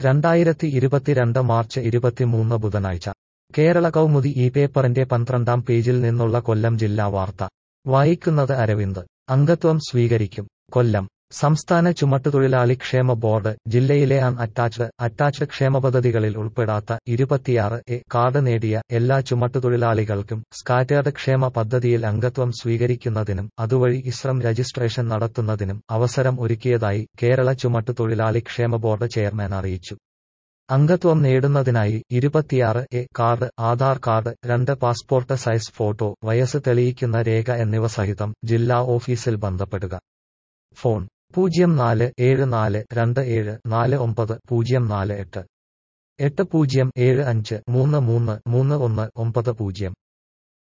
രണ്ടായിരത്തി ഇരുപത്തിരണ്ട് മാർച്ച് ഇരുപത്തിമൂന്ന് ബുധനാഴ്ച കേരള കൗമുദി ഈ പേപ്പറിന്റെ പന്ത്രണ്ടാം പേജിൽ നിന്നുള്ള കൊല്ലം ജില്ലാ വാർത്ത വായിക്കുന്നത് അരവിന്ദ് അംഗത്വം സ്വീകരിക്കും കൊല്ലം സംസ്ഥാന ചുമട്ടുതൊഴിലാളി ക്ഷേമ ബോർഡ് ജില്ലയിലെ അൺ അറ്റാച്ച്ഡ് അറ്റാച്ച്ഡ് ക്ഷേമ പദ്ധതികളിൽ ഉൾപ്പെടാത്ത ഇരുപത്തിയാറ് എ കാർഡ് നേടിയ എല്ലാ ചുമട്ടുതൊഴിലാളികൾക്കും സ്കാറ്റേർഡ് ക്ഷേമ പദ്ധതിയിൽ അംഗത്വം സ്വീകരിക്കുന്നതിനും അതുവഴി ഇസ്രം രജിസ്ട്രേഷൻ നടത്തുന്നതിനും അവസരം ഒരുക്കിയതായി കേരള ചുമട്ടുതൊഴിലാളി ക്ഷേമ ബോർഡ് ചെയർമാൻ അറിയിച്ചു അംഗത്വം നേടുന്നതിനായി ഇരുപത്തിയാറ് എ കാർഡ് ആധാർ കാർഡ് രണ്ട് പാസ്പോർട്ട് സൈസ് ഫോട്ടോ വയസ്സ് തെളിയിക്കുന്ന രേഖ എന്നിവ സഹിതം ജില്ലാ ഓഫീസിൽ ബന്ധപ്പെടുക ഫോൺ പൂജ്യം നാല് ഏഴ് നാല് രണ്ട് ഏഴ് നാല് ഒമ്പത് പൂജ്യം നാല് എട്ട് എട്ട് പൂജ്യം ഏഴ് അഞ്ച് മൂന്ന് മൂന്ന് മൂന്ന് ഒന്ന് ഒമ്പത് പൂജ്യം